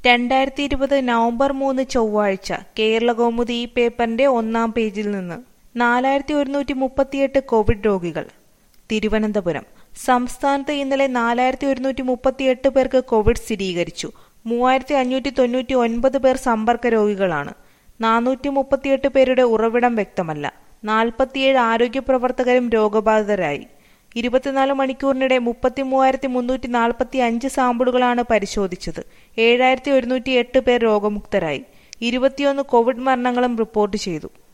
രണ്ടായിരത്തി ഇരുപത് നവംബർ മൂന്ന് ചൊവ്വാഴ്ച കേരളകൗമുദി ഈ പേപ്പറിന്റെ ഒന്നാം പേജിൽ നിന്ന് നാലായിരത്തി ഒരുന്നൂറ്റി മുപ്പത്തിയെട്ട് കോവിഡ് രോഗികൾ തിരുവനന്തപുരം സംസ്ഥാനത്ത് ഇന്നലെ നാലായിരത്തി ഒരുന്നൂറ്റി മുപ്പത്തിയെട്ട് പേർക്ക് കോവിഡ് സ്ഥിരീകരിച്ചു മൂവായിരത്തി അഞ്ഞൂറ്റി തൊണ്ണൂറ്റി ഒൻപത് പേർ സമ്പർക്ക രോഗികളാണ് നാനൂറ്റി മുപ്പത്തിയെട്ട് പേരുടെ ഉറവിടം വ്യക്തമല്ല നാൽപ്പത്തിയേഴ് ആരോഗ്യ പ്രവർത്തകരും രോഗബാധിതരായി ഇരുപത്തിനാല് മണിക്കൂറിനിടെ മുപ്പത്തി മൂവായിരത്തി മുന്നൂറ്റി നാൽപ്പത്തി അഞ്ച് സാമ്പിളുകളാണ് പരിശോധിച്ചത് ഏഴായിരത്തി ഒരുന്നൂറ്റി എട്ട് പേർ രോഗമുക്തരായി ഇരുപത്തിയൊന്ന് കോവിഡ് മരണങ്ങളും റിപ്പോർട്ട് ചെയ്തു